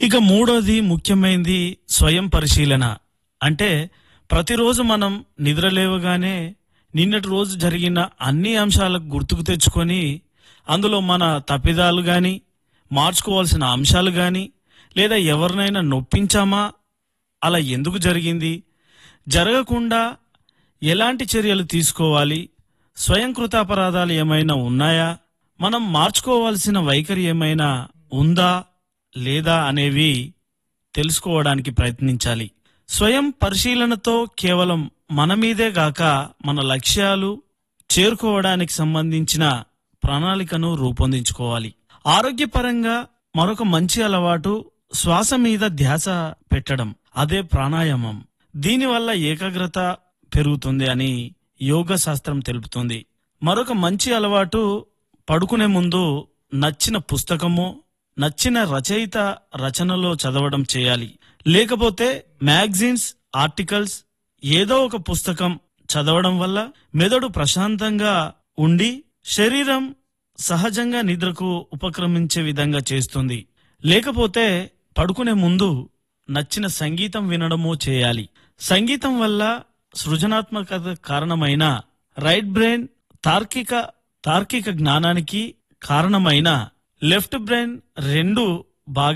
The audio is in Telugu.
ఇక మూడోది ముఖ్యమైనది స్వయం పరిశీలన అంటే ప్రతిరోజు మనం నిద్రలేవగానే నిన్నటి రోజు జరిగిన అన్ని అంశాలకు గుర్తుకు తెచ్చుకొని అందులో మన తప్పిదాలు గాని మార్చుకోవాల్సిన అంశాలు గాని లేదా ఎవరినైనా నొప్పించామా అలా ఎందుకు జరిగింది జరగకుండా ఎలాంటి చర్యలు తీసుకోవాలి స్వయం కృతాపరాధాలు ఏమైనా ఉన్నాయా మనం మార్చుకోవాల్సిన వైఖరి ఏమైనా ఉందా లేదా అనేవి తెలుసుకోవడానికి ప్రయత్నించాలి స్వయం పరిశీలనతో కేవలం మన మీదే గాక మన లక్ష్యాలు చేరుకోవడానికి సంబంధించిన ప్రణాళికను రూపొందించుకోవాలి ఆరోగ్యపరంగా మరొక మంచి అలవాటు శ్వాస మీద ధ్యాస పెట్టడం అదే ప్రాణాయామం దీనివల్ల ఏకాగ్రత పెరుగుతుంది అని యోగ శాస్త్రం తెలుపుతుంది మరొక మంచి అలవాటు పడుకునే ముందు నచ్చిన పుస్తకము నచ్చిన రచయిత రచనలో చదవడం చేయాలి లేకపోతే మ్యాగజైన్స్ ఆర్టికల్స్ ఏదో ఒక పుస్తకం చదవడం వల్ల మెదడు ప్రశాంతంగా ఉండి శరీరం సహజంగా నిద్రకు ఉపక్రమించే విధంగా చేస్తుంది లేకపోతే పడుకునే ముందు నచ్చిన సంగీతం వినడమో చేయాలి సంగీతం వల్ల సృజనాత్మకత కారణమైన రైట్ బ్రెయిన్ తార్కిక తార్కిక జ్ఞానానికి కారణమైన లెఫ్ట్ బ్రెయిన్ రెండు బాగా